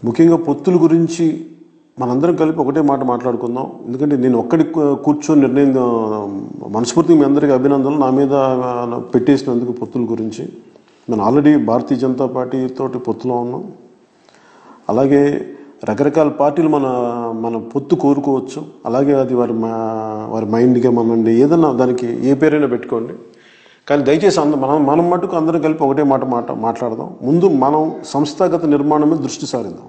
ముఖ్యంగా పొత్తుల గురించి మనందరం కలిపి ఒకటే మాట మాట్లాడుకుందాం ఎందుకంటే నేను ఒక్కడి కూ- కూర్చొని నిర్ణయం ఆ, మనస్ఫూర్తిగా మీ అందరికీ అభినందనలు నా మీద ఆ, పెట్టేసినందుకు పొత్తుల గురించి నేను ఆల్రెడీ భారతీయ జనతా పార్టీ తోటి పొత్తులో ఉన్నాం అలాగే రకరకాల పార్టీలు మన మన పొత్తు కోరుకోవచ్చు అలాగే అది వారి మా- వారి మైండ్గా మనండి ఏదన్నా దానికి ఏ పేరైనా పెట్టుకోండి కానీ దయచేసి అంద మనం మనం మటుకు అందరం కలిపి ఒకటే మాట మాట మాట్లాడదాం ముందు మనం సంస్థాగత నిర్మాణం మీద దృష్టి సారిద్దాం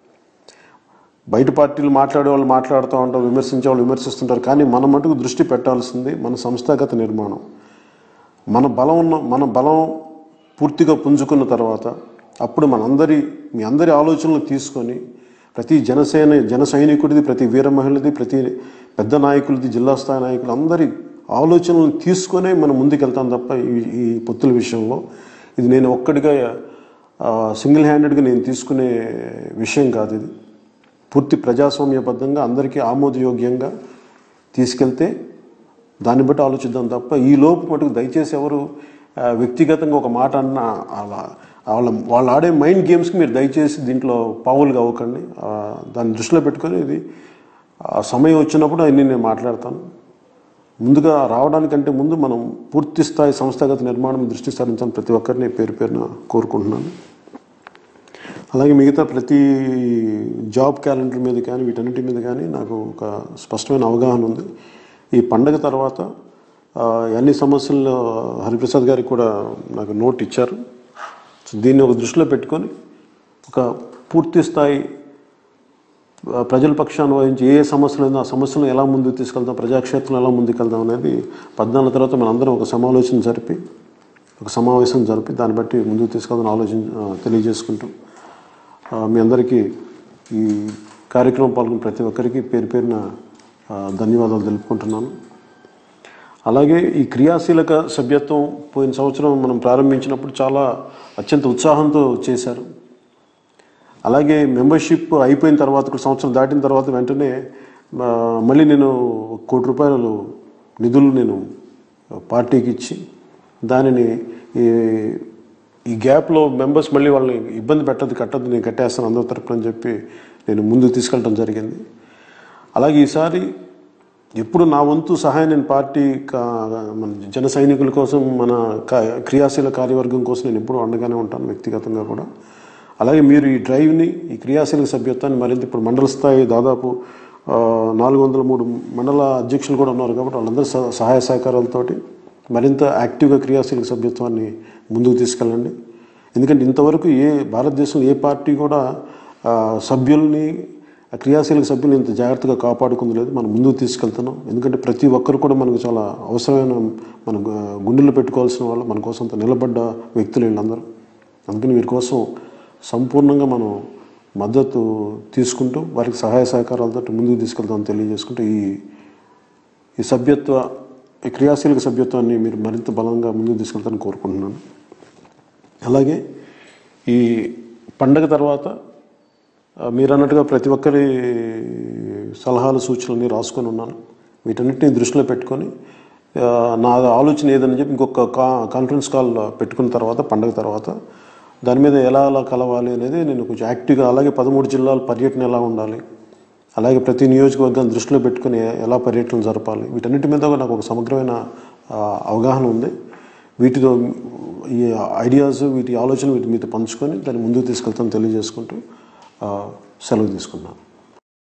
బయట పార్టీలు మాట్లాడే వాళ్ళు మాట్లాడుతూ ఉంటారు విమర్శించే వాళ్ళు విమర్శిస్తుంటారు కానీ మన మటుకు దృష్టి పెట్టాల్సింది మన సంస్థాగత నిర్మాణం మన బలం ఉన్న మన బలం పూర్తిగా పుంజుకున్న తర్వాత అప్పుడు మనందరి మీ అందరి ఆలోచనలు తీసుకొని ప్రతి జనసేన జన సైనికుడిది ప్రతి వీర మహిళది ప్రతి పెద్ద నాయకులది జిల్లా స్థాయి నాయకులు అందరి ఆలోచనలను తీసుకొనే మనం ముందుకెళ్తాం తప్ప ఈ ఈ పొత్తుల విషయంలో ఇది నేను ఒక్కడిగా సింగిల్ హ్యాండెడ్గా నేను తీసుకునే విషయం కాదు ఇది పూర్తి ప్రజాస్వామ్యబద్ధంగా అందరికీ ఆమోదయోగ్యంగా తీసుకెళ్తే దాన్ని బట్టి ఆలోచిద్దాం తప్ప ఈ లోపు మటుకు దయచేసి ఎవరు ఆ, వ్యక్తిగతంగా ఒక మాట అన్న అలా వాళ్ళ వాళ్ళు ఆడే మైండ్ గేమ్స్కి మీరు దయచేసి దీంట్లో పావులుగా అవ్వకండి ఆ, దాన్ని దృష్టిలో పెట్టుకొని ఇది ఆ సమయం వచ్చినప్పుడు అన్నీ నేను మాట్లాడతాను ముందుగా రావడానికంటే ముందు మనం పూర్తి స్థాయి సంస్థాగత నిర్మాణం మీద దృష్టి సారించాలని ప్రతి ఒక్కరిని పేరు పేరున కోరుకుంటున్నాను అలాగే మిగతా ప్రతి జాబ్ క్యాలెండర్ మీద కానీ వీటన్నిటి మీద కానీ నాకు ఒక స్పష్టమైన అవగాహన ఉంది ఈ పండగ తర్వాత ఆ, అన్ని సమస్యలు హరిప్రసాద్ గారికి కూడా నాకు నోట్ ఇచ్చారు సో దీన్ని ఒక దృష్టిలో పెట్టుకొని ఒక పూర్తి స్థాయి ఆ, ప్రజల పక్షాన్ని వహించి ఏ సమస్యలు అయినా ఆ సమస్యలను ఎలా ముందుకు తీసుకెళ్తాం ప్రజాక్షేత్రంలో ఎలా ముందుకెళ్తాం అనేది పద్నాలుగు తర్వాత మన అందరం ఒక సమాలోచన జరిపి ఒక సమావేశం జరిపి దాన్ని బట్టి ముందుకు తీసుకెళ్తాం ఆలోచన ఆ, తెలియజేసుకుంటాం ఆ, మీ అందరికీ ఈ కార్యక్రమం పాల్గొన్న ప్రతి ఒక్కరికి పేరు పేరున ఆ, ధన్యవాదాలు తెలుపుకుంటున్నాను అలాగే ఈ క్రియాశీలక సభ్యత్వం పోయిన సంవత్సరం మనం ప్రారంభించినప్పుడు చాలా అత్యంత ఉత్సాహంతో చేశారు అలాగే మెంబర్షిప్ అయిపోయిన తర్వాత కూడా సంవత్సరం దాటిన తర్వాత వెంటనే ఆ, మళ్ళీ నేను ఒక కోటి రూపాయలు నిధులు నేను పార్టీకి ఇచ్చి దానిని ఈ ఈ గ్యాప్లో మెంబర్స్ మళ్ళీ వాళ్ళని ఇబ్బంది పెట్టద్దు కట్టద్దు నేను కట్టేస్తాను అందరి తరపున అని చెప్పి నేను ముందుకు తీసుకెళ్ళడం జరిగింది అలాగే ఈసారి ఎప్పుడు నా వంతు సహాయం నేను పార్టీ కా- మన జన సైనికుల కోసం మన కా- క్రియాశీల కార్యవర్గం కోసం నేను ఎప్పుడూ అండగానే ఉంటాను వ్యక్తిగతంగా కూడా అలాగే మీరు ఈ డ్రైవ్ని ఈ క్రియాశీలక సభ్యత్వాన్ని మరింత ఇప్పుడు మండల స్థాయి దాదాపు నాలుగు వందల మూడు మండల అధ్యక్షులు కూడా ఉన్నారు కాబట్టి వాళ్ళందరూ సహ- సహాయ సహకారాలతోటి మరింత యాక్టివ్గా క్రియాశీలక సభ్యత్వాన్ని ముందుకు తీసుకెళ్ళండి ఎందుకంటే ఇంతవరకు ఏ భారతదేశంలో ఏ పార్టీ కూడా ఆ, సభ్యుల్ని ఆ క్రియాశీలక సభ్యులు ఇంత జాగ్రత్తగా కాపాడుకుంది లేదు మనం ముందుకు తీసుకెళ్తున్నాం ఎందుకంటే ప్రతి ఒక్కరు కూడా మనకు చాలా అవసరమైన మన గు- గుండెల్లో పెట్టుకోవాల్సిన వాళ్ళు మన కోసం అంత నిలబడ్డ వ్యక్తులు వీళ్ళందరూ అందుకని వీరి కోసం సంపూర్ణంగా మనం మద్దతు తీసుకుంటూ వారికి సహాయ సహకారాలతో ముందుకు తీసుకెళ్తామని తెలియజేసుకుంటూ ఈ ఈ సభ్యత్వ ఈ క్రియాశీలక సభ్యత్వాన్ని మీరు మరింత బలంగా ముందుకు తీసుకెళ్తారని కోరుకుంటున్నాను అలాగే ఈ పండగ తర్వాత ఆ, మీరు అన్నట్టుగా ప్రతి ఒక్కరి సలహాలు సూచనలు రాసుకొని ఉన్నాను వీటన్నిటిని దృష్టిలో పెట్టుకొని ఆ, నా ఆలోచన ఏదని చెప్పి ఇంకొక కా కాన్ఫరెన్స్ కాల్ పెట్టుకున్న తర్వాత పండగ తర్వాత దాని మీద ఎలా ఎలా కలవాలి అనేది నేను కొంచెం యాక్టివ్గా అలాగే పదమూడు జిల్లాల పర్యటన ఎలా ఉండాలి అలాగే ప్రతి నియోజకవర్గాన్ని దృష్టిలో పెట్టుకుని ఎలా పర్యటనలు జరపాలి వీటన్నిటి మీద కూడా నాకు ఒక సమగ్రమైన ఆ, అవగాహన ఉంది వీటితో ఈ ఐడియాస్ వీటి ఆలోచన వీటి మీతో పంచుకొని దాన్ని ముందుకు తీసుకెళ్తాను తెలియజేసుకుంటూ ఆ, సెలవు తీసుకున్నాను